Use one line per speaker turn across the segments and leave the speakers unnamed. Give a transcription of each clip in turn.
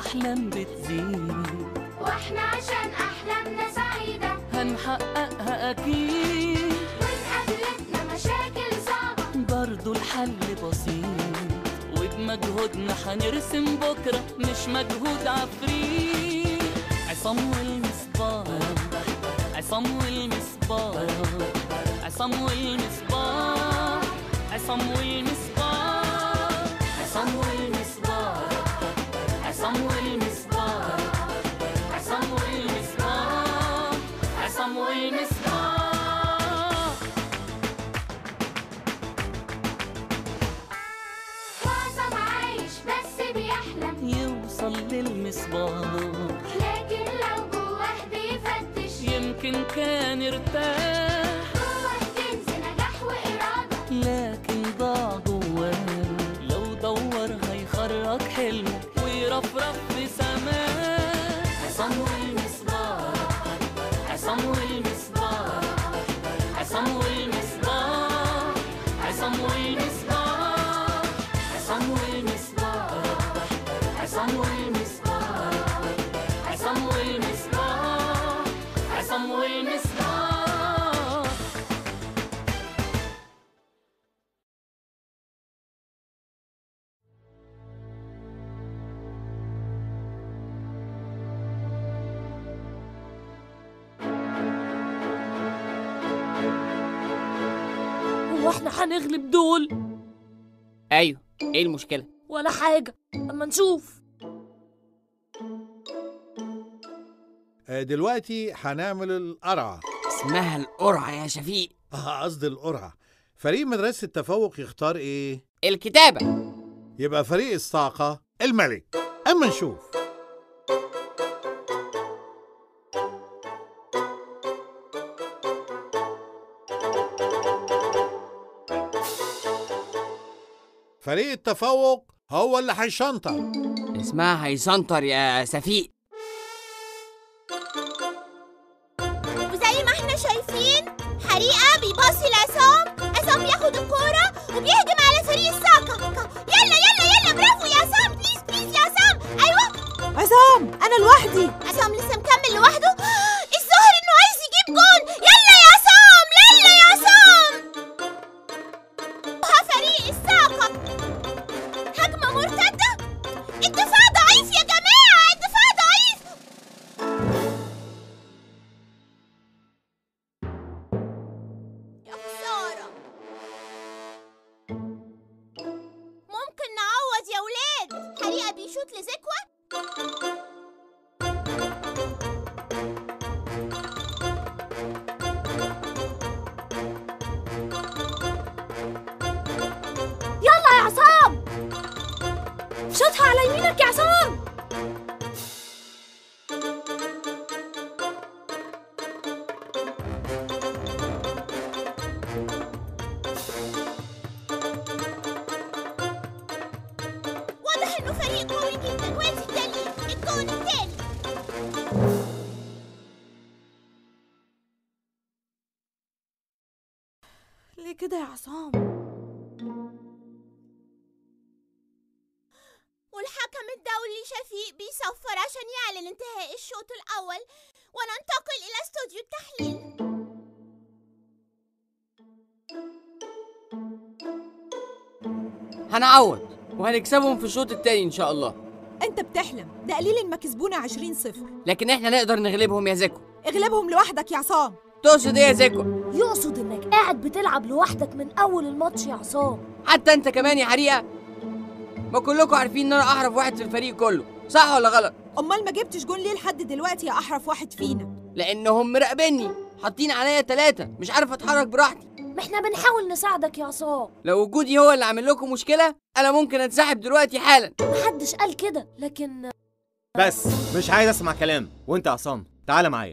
الأحلام بتزيد
واحنا عشان احلامنا سعيدة
هنحققها أكيد
ونقابلتنا مشاكل صعبة
برضو الحل بسيط وبمجهودنا هنرسم بكرة مش مجهود عفريت عصام والمصباح عصام والمصباح عصام والمصباح عصام والمصباح عصام والمصباح عصام والمصباح عصام والمصباح عصام والمصباح
معظم عايش بس بيحلم
يوصل للمصباح
لكن لو جواه بيفتش
يمكن كان ارتاح
جواه كنز نجاح وإرادة
لكن ضاع جواه لو دور هيخرج حلمه ويرفرف في سماه عصام والمصباح عصام والمصباح عصام والمصباح عصام والمصباح عصام والمصباح عصام والمصباح عصام والمصباح عصام والمصباح
هو احنا هنغلب دول
ايوه ايه المشكله
ولا حاجة اما نشوف
آه، دلوقتي هنعمل القرعة
اسمها القرعه يا شفيق
آه، قصدي القرعة فريق مدرسة التفوق يختار ايه؟
الكتابه
يبقى فريق الصاعقة الملك أما نشوف فريق التفوق هو اللي هيشنطر
اسمها هيسنتر يا سفيق
وزي ما احنا شايفين حريقة بيباصي لعصام عصام بياخد الكورة وبيهجم على فريق الساقة يلا يلا يلا برافو يا عصام بليز بليز يا عصام ايوه
عصام انا لوحدي
عصام لسه مكمل لوحده الظاهر انه عايز يجيب جون يلا يا عصام يلا يا عصام ها فريق الساقة هجمة مرتدة الدفاع ضعيف يا جماعة الدفاع ضعيف يا خسارة ممكن نعوض يا ولاد حريقة بيشوط لزكوة
يلا يا عصام شوطها على يمينك يا عصام
واضح انه فريق قوي جدا وادي الدليل الجون التاني
ليه كده يا عصام
والحكم الدولي شفيق بيصفر عشان يعلن انتهاء الشوط الأول وننتقل إلى استوديو التحليل
هنعوض وهنكسبهم في الشوط التاني ان شاء الله
انت بتحلم ده قليل ان ما كسبونا 20 صفر
لكن احنا نقدر نغلبهم يا زكو
اغلبهم لوحدك يا عصام
تقصد ايه يا زكو
يقصد انك قاعد بتلعب لوحدك من اول الماتش يا عصام
حتى انت كمان يا حريقه ما كلكم عارفين ان انا احرف واحد في الفريق كله صح ولا غلط
امال ما جبتش جون ليه لحد دلوقتي يا احرف واحد فينا
لانهم مراقبيني حاطين عليا ثلاثة مش عارف اتحرك براحتي
ما احنا بنحاول نساعدك يا عصام
لو وجودي هو اللي عامل لكم مشكلة انا ممكن انسحب دلوقتي حالا
محدش قال كده لكن
بس مش عايز اسمع كلام وانت يا عصام تعالى معايا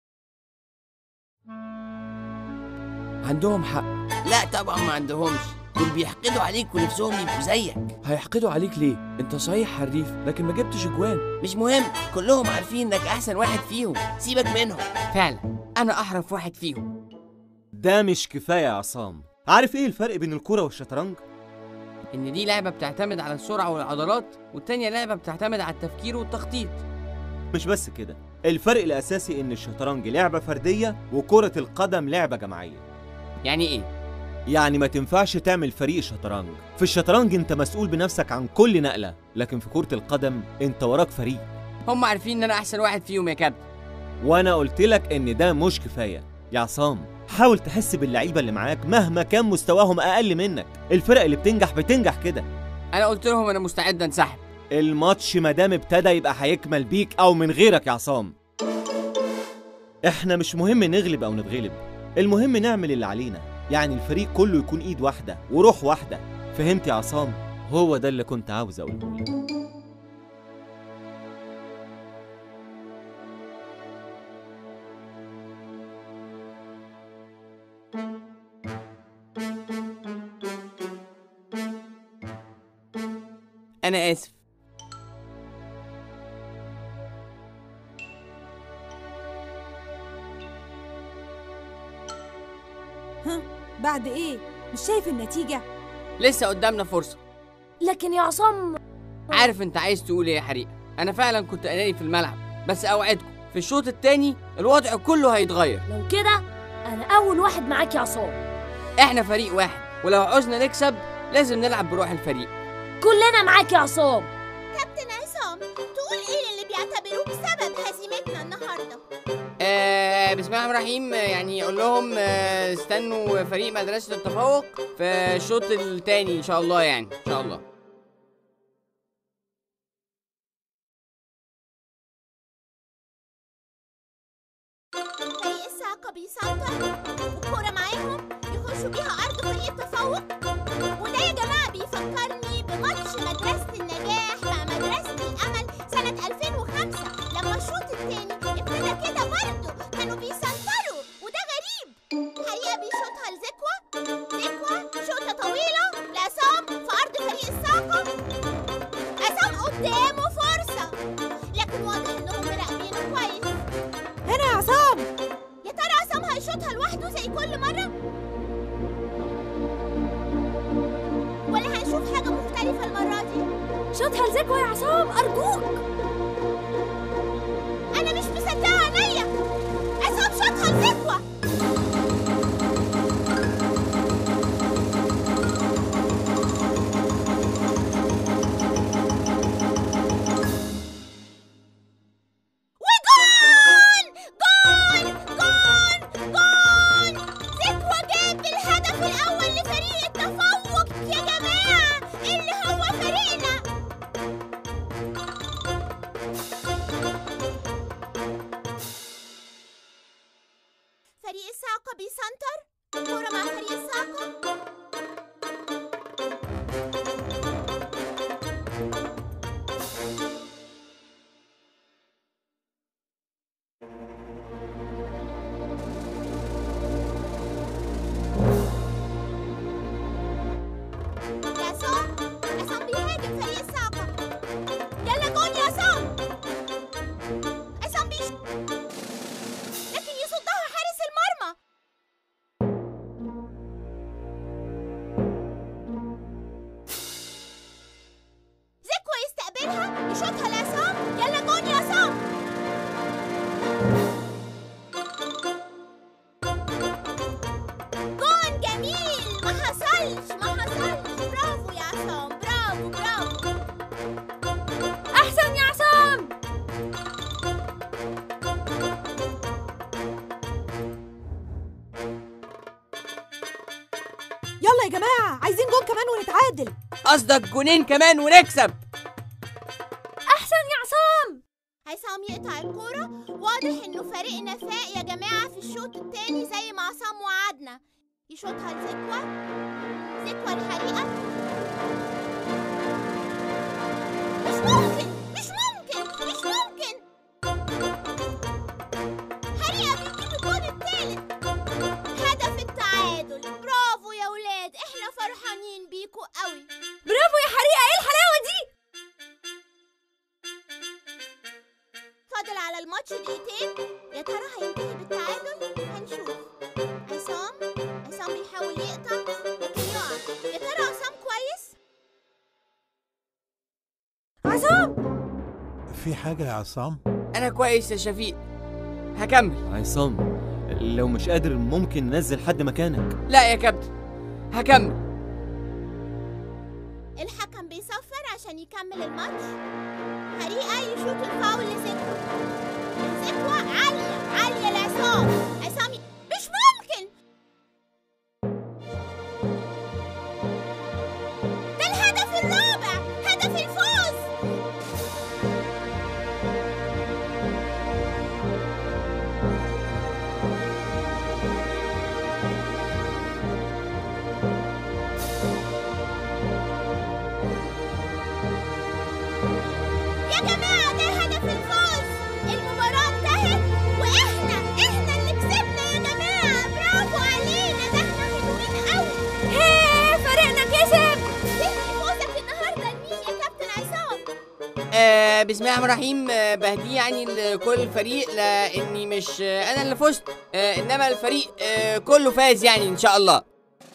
عندهم حق لا طبعا ما عندهمش دول بيحقدوا عليك ونفسهم يبقوا زيك
هيحقدوا عليك ليه انت صحيح حريف لكن ما جبتش اجوان
مش مهم كلهم عارفين انك احسن واحد فيهم سيبك منهم فعلا انا احرف واحد فيهم
ده مش كفايه يا عصام عارف ايه الفرق بين الكوره والشطرنج
ان دي لعبه بتعتمد على السرعه والعضلات والتانيه لعبه بتعتمد على التفكير والتخطيط
مش بس كده الفرق الاساسي ان الشطرنج لعبه فرديه وكره القدم لعبه جماعيه
يعني ايه
يعني ما تنفعش تعمل فريق شطرنج في الشطرنج انت مسؤول بنفسك عن كل نقله لكن في كره القدم انت وراك فريق
هم عارفين ان انا احسن واحد فيهم يا كابتن
وانا قلت لك ان ده مش كفايه يا عصام حاول تحس باللعيبه اللي معاك مهما كان مستواهم اقل منك الفرق اللي بتنجح بتنجح كده
انا قلت لهم انا مستعد انسحب
الماتش مادام ابتدى يبقى هيكمل بيك او من غيرك يا عصام احنا مش مهم نغلب او نتغلب المهم نعمل اللي علينا يعني الفريق كله يكون ايد واحده وروح واحده فهمت يا عصام هو ده اللي كنت عاوز اقوله لك
انا اسف
ها بعد ايه مش شايف النتيجة
لسه قدامنا فرصه
لكن يا عصام
عارف انت عايز تقول ايه يا حريقه انا فعلا كنت اناني في الملعب بس اوعدكم في الشوط التاني الوضع كله هيتغير
لو كده انا اول واحد معاك يا عصام
احنا فريق واحد ولو عوزنا نكسب لازم نلعب بروح الفريق
كلنا معاك يا عصام
كابتن عصام تقول ايه اللي بيعتبروه بسبب هزيمتنا النهارده
آه بسم الله الرحمن الرحيم آه، يعني اقول لهم آه استنوا فريق مدرسه التفوق في الشوط التاني ان شاء الله يعني ان شاء الله
فريق الصاعقة بيسيطر والكورة معاهم يخشوا بيها أرض فريق التفوق وده يا جماعة بيفكرني بماتش مدرسة النجاح مع مدرسة الأمل سنة 2005 لما الشوط التاني ابتدى كده برضه كانوا بيسيطروا وده غريب حقيقة بيشوطها لزكوة زكوة شوطة طويلة لعصام في أرض فريق الصاعقة عصام قدامه فرصة لكن واضح إنهم مراقبينه كويس
هنا يا عصام
يا ترى عصام هيشوطها لوحده زي كل مرة؟ ولا هنشوف حاجة مختلفة المرة دي؟
شوطها لزكوة يا عصام ارجوك
أنا مش مصدقة عينيا عصام شاطها لزكوة وجول! جول! جول! جول! زكوة جاب الهدف الأول لفريق التفوق يا جماعة اللي هو فريقنا فريق الصاعقة بيسنتر الكورة مع فريق الصاعقة يا عصام عصام بيهاجم فريق الصاعقة يلا جول يا عصام عصام بيش لكن يصدها حارس المرمى زكوة يستقبلها يشوطها لعصام يلا جول يا عصام جون جميل ما حصلش ما حصلش برافو يا عصام برافو برافو
احسن يا عصام
يلا يا جماعة عايزين جون كمان ونتعادل
قصدك جونين كمان ونكسب
احسن يا عصام
عصام يقطع الكورة واضح انه فريقنا فاق يا جماعة في الشوط التاني زي ما عصام وعدنا يشوطها لزكوة زكوة الحريقة مش ممكن مش ممكن مش ممكن حريقة بتجيب الجون التالت هدف التعادل برافو يا ولاد احنا فرحانين الماتش دقيقتين يا ترى هينتهي بالتعادل هنشوف عصام عصام بيحاول يقطع لكن يقع يا ترى عصام كويس
عصام
في حاجة يا عصام؟
انا كويس يا شفيق هكمل
عصام لو مش قادر ممكن ننزل حد مكانك
لا يا كابتن هكمل
الحكم بيصفر عشان يكمل الماتش حريقة يشوط الفاول لزكوة زكوة عالية عالية لعصام عصام ي- مش ممكن ده الهدف الرابع هدف الفوز يا جماعة ده هدف الفوز المباراة انتهت واحنا احنا اللي كسبنا يا جماعة برافو علينا ده احنا حلوين قوي
هي فريقنا كسب
تهدي فوزك النهاردة لمين يا كابتن عصام
آه بسم الله الرحمن الرحيم آه بهديه يعني لكل الفريق لاني مش آه انا اللي فزت آه انما الفريق آه كله فاز يعني ان شاء الله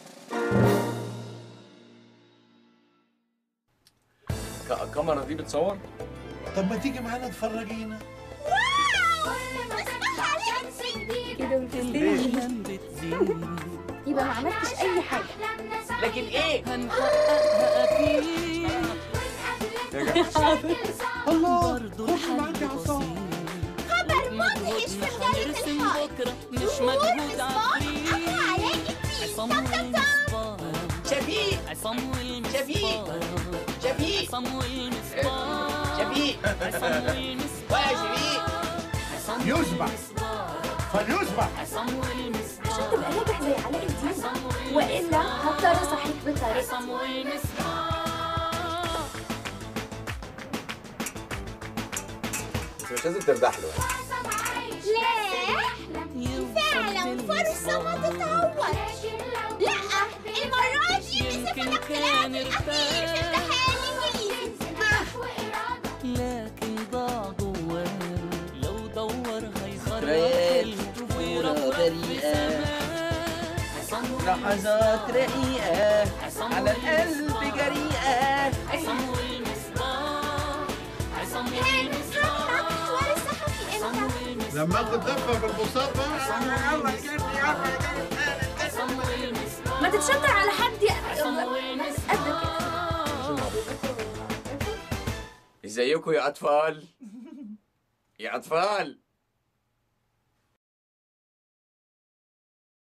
ك- الكاميرا دي بتصور
طب ما تيجي معانا تفرجينا
واو اسمعها شمس جديدة
الأحلام بتزيد
يبقى ما عملتش اي حاجه
لكن ايه
هنحققها أكيد
الله
برضو الحل بسيط
خبر مدهش في بداية
هنرسم
الحائط
بكرة مش
ظهور
مجهود
مصباح
عفريت
قطع عليه التين
عصام
طب طب طب
والمصباح
شفيق
عصام
شفيق.
والمصباح
شفيق
عصام والمصباح
شفيق
عصام والمصباح
ولا شفيق
عصام
يسبح.
والمصباح
فليسبح
عصام والمصباح
عشان تبقى ناجح زي علاء الدين والا هضطر اصحيك بطريقتي
عصام والمصباح
بس مش لازم ترتاح له
لا فعلا فرصة ما تتعوض لا المرة دي بصفتك طلعت الأخير في امتحان الإنجليزي
لكن ضاع جواه لو دور هيخرج
ذكريات
حلم
طفولة
ويرفرف
بريئة.
بسماه عصام
لحظات رقيقة
عصام
على القلب
والمصباح.
جريئة
عصام والمصباح عصام
هاني
والمصباح
معاك مشوار الصحفي
عصام
امتى؟
والمصباح
لما اخد لفة في البساط
عصام والمصباح
ما تتشطر على حد يا
عصام
قد
والمصباح
ازيكم يا اطفال يا اطفال